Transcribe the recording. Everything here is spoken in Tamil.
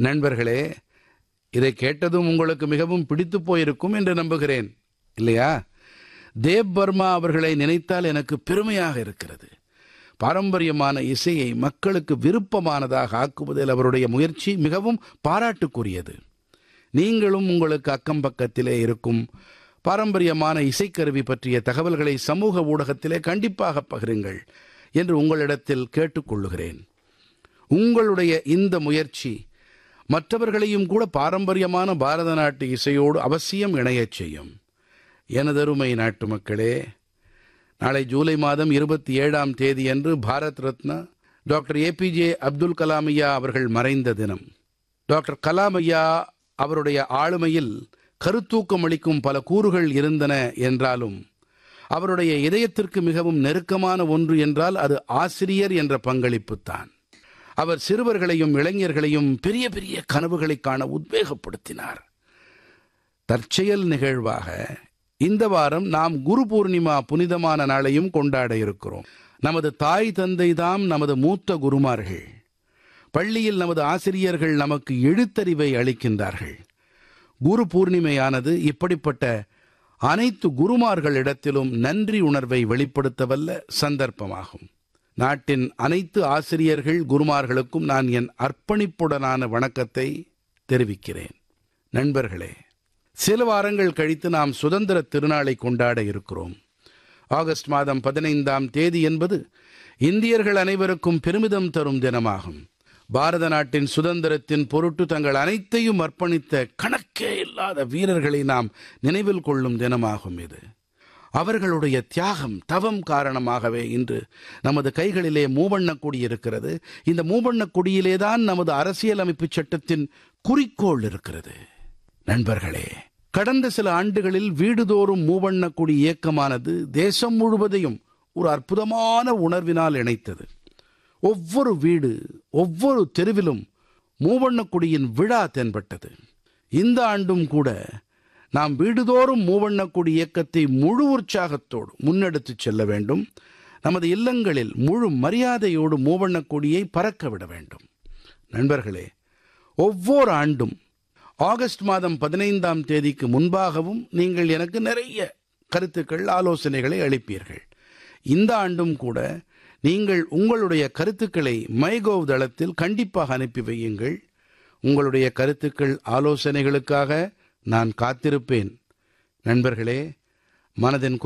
நண்பர்களே இதை கேட்டதும் உங்களுக்கு மிகவும் பிடித்து போயிருக்கும் என்று நம்புகிறேன் இல்லையா தேவ் பர்மா அவர்களை நினைத்தால் எனக்கு பெருமையாக இருக்கிறது பாரம்பரியமான இசையை மக்களுக்கு விருப்பமானதாக ஆக்குவதில் அவருடைய முயற்சி மிகவும் பாராட்டுக்குரியது நீங்களும் உங்களுக்கு அக்கம் பக்கத்திலே இருக்கும் பாரம்பரியமான இசைக்கருவி பற்றிய தகவல்களை சமூக ஊடகத்திலே கண்டிப்பாக பகிருங்கள் என்று உங்களிடத்தில் கேட்டுக்கொள்ளுகிறேன் உங்களுடைய இந்த முயற்சி மற்றவர்களையும் கூட பாரம்பரியமான பாரத நாட்டு இசையோடு அவசியம் இணையச் செய்யும் எனதருமை நாட்டு மக்களே நாளை ஜூலை மாதம் இருபத்தி ஏழாம் தேதியன்று பாரத் ரத்னா டாக்டர் ஏபிஜே அப்துல் கலாம் ஐயா அவர்கள் மறைந்த தினம் டாக்டர் கலாம் ஐயா அவருடைய ஆளுமையில் கருத்தூக்கம் அளிக்கும் பல கூறுகள் இருந்தன என்றாலும் அவருடைய இதயத்திற்கு மிகவும் நெருக்கமான ஒன்று என்றால் அது ஆசிரியர் என்ற பங்களிப்புத்தான் அவர் சிறுவர்களையும் இளைஞர்களையும் பெரிய பெரிய கனவுகளை காண உத்வேகப்படுத்தினார் தற்செயல் நிகழ்வாக இந்த வாரம் நாம் குரு பூர்ணிமா புனிதமான நாளையும் கொண்டாட இருக்கிறோம் நமது தாய் தந்தை தாம் நமது மூத்த குருமார்கள் பள்ளியில் நமது ஆசிரியர்கள் நமக்கு எழுத்தறிவை அளிக்கின்றார்கள் குரு பூர்ணிமையானது இப்படிப்பட்ட அனைத்து குருமார்களிடத்திலும் நன்றி உணர்வை வெளிப்படுத்தவல்ல சந்தர்ப்பமாகும் நாட்டின் அனைத்து ஆசிரியர்கள் குருமார்களுக்கும் நான் என் அர்ப்பணிப்புடனான வணக்கத்தை தெரிவிக்கிறேன் நண்பர்களே சில வாரங்கள் கழித்து நாம் சுதந்திர திருநாளை கொண்டாட இருக்கிறோம் ஆகஸ்ட் மாதம் பதினைந்தாம் தேதி என்பது இந்தியர்கள் அனைவருக்கும் பெருமிதம் தரும் தினமாகும் பாரத நாட்டின் சுதந்திரத்தின் பொருட்டு தங்கள் அனைத்தையும் அர்ப்பணித்த கணக்கே இல்லாத வீரர்களை நாம் நினைவில் கொள்ளும் தினமாகும் இது அவர்களுடைய தியாகம் தவம் காரணமாகவே இன்று நமது கைகளிலே மூவண்ணக் கொடி இருக்கிறது இந்த மூவண்ணக் கொடியிலேதான் நமது அரசியலமைப்பு சட்டத்தின் குறிக்கோள் இருக்கிறது நண்பர்களே கடந்த சில ஆண்டுகளில் வீடுதோறும் மூவண்ணக் கொடி இயக்கமானது தேசம் முழுவதையும் ஒரு அற்புதமான உணர்வினால் இணைத்தது ஒவ்வொரு வீடு ஒவ்வொரு தெருவிலும் மூவண்ணக் கொடியின் விழா தென்பட்டது இந்த ஆண்டும் கூட நாம் வீடுதோறும் மூவண்ணக் கொடி இயக்கத்தை முழு உற்சாகத்தோடு முன்னெடுத்துச் செல்ல வேண்டும் நமது இல்லங்களில் முழு மரியாதையோடு மூவண்ணக் கொடியை பறக்க விட வேண்டும் நண்பர்களே ஒவ்வொரு ஆண்டும் ஆகஸ்ட் மாதம் பதினைந்தாம் தேதிக்கு முன்பாகவும் நீங்கள் எனக்கு நிறைய கருத்துக்கள் ஆலோசனைகளை அளிப்பீர்கள் இந்த ஆண்டும் கூட நீங்கள் உங்களுடைய கருத்துக்களை மைகோவ் தளத்தில் கண்டிப்பாக அனுப்பி வையுங்கள் உங்களுடைய கருத்துக்கள் ஆலோசனைகளுக்காக நான் காத்திருப்பேன் நண்பர்களே மனதின்